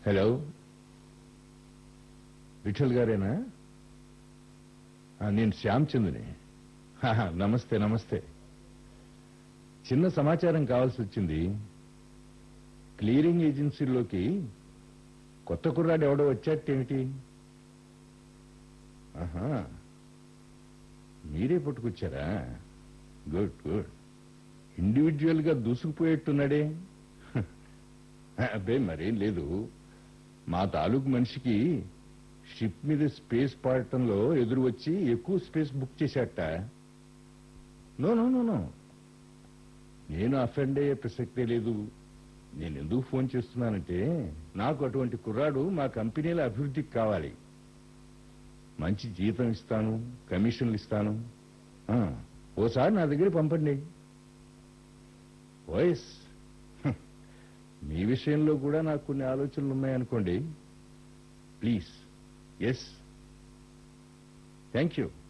hello Vithal గారేనా ఆ, నేను శ్యామ్చంద్ని హాహా, నమస్తే నమస్తే చిన్న సమాచారం కావాల్సి వచ్చింది క్లియరింగ్ ఏజెన్సీలోకి కొత్త కుర్రాడు ఎవడో వచ్చాటేమిటి ఆహా మీరే పట్టుకొచ్చారా గుడ్ గుడ్ ఇండివిజువల్ గా దూసుకుపోయేట్టున్నాడే అబ్బే మరేం లేదు మా తాలూకు మనిషికి షిప్ మీద స్పేస్ పడటంలో ఎదురు వచ్చి ఎక్కువ స్పేస్ బుక్ చేశాట నో నో నో నో నేను అఫెండ్ అయ్యే ప్రసక్తే లేదు నేను ఎందుకు ఫోన్ చేస్తున్నానంటే నాకు అటువంటి కుర్రాడు మా కంపెనీల అభివృద్ధికి కావాలి మంచి జీతం ఇస్తాను కమిషన్లు ఇస్తాను ఆ, ఓసారి నా దగ్గర పంపండి వాయిస్ మీ విషయంలో కూడా నాకు కొన్ని ఆలోచనలు ఉన్నాయనుకోండి ప్లీజ్ ఎస్ థ్యాంక్ యూ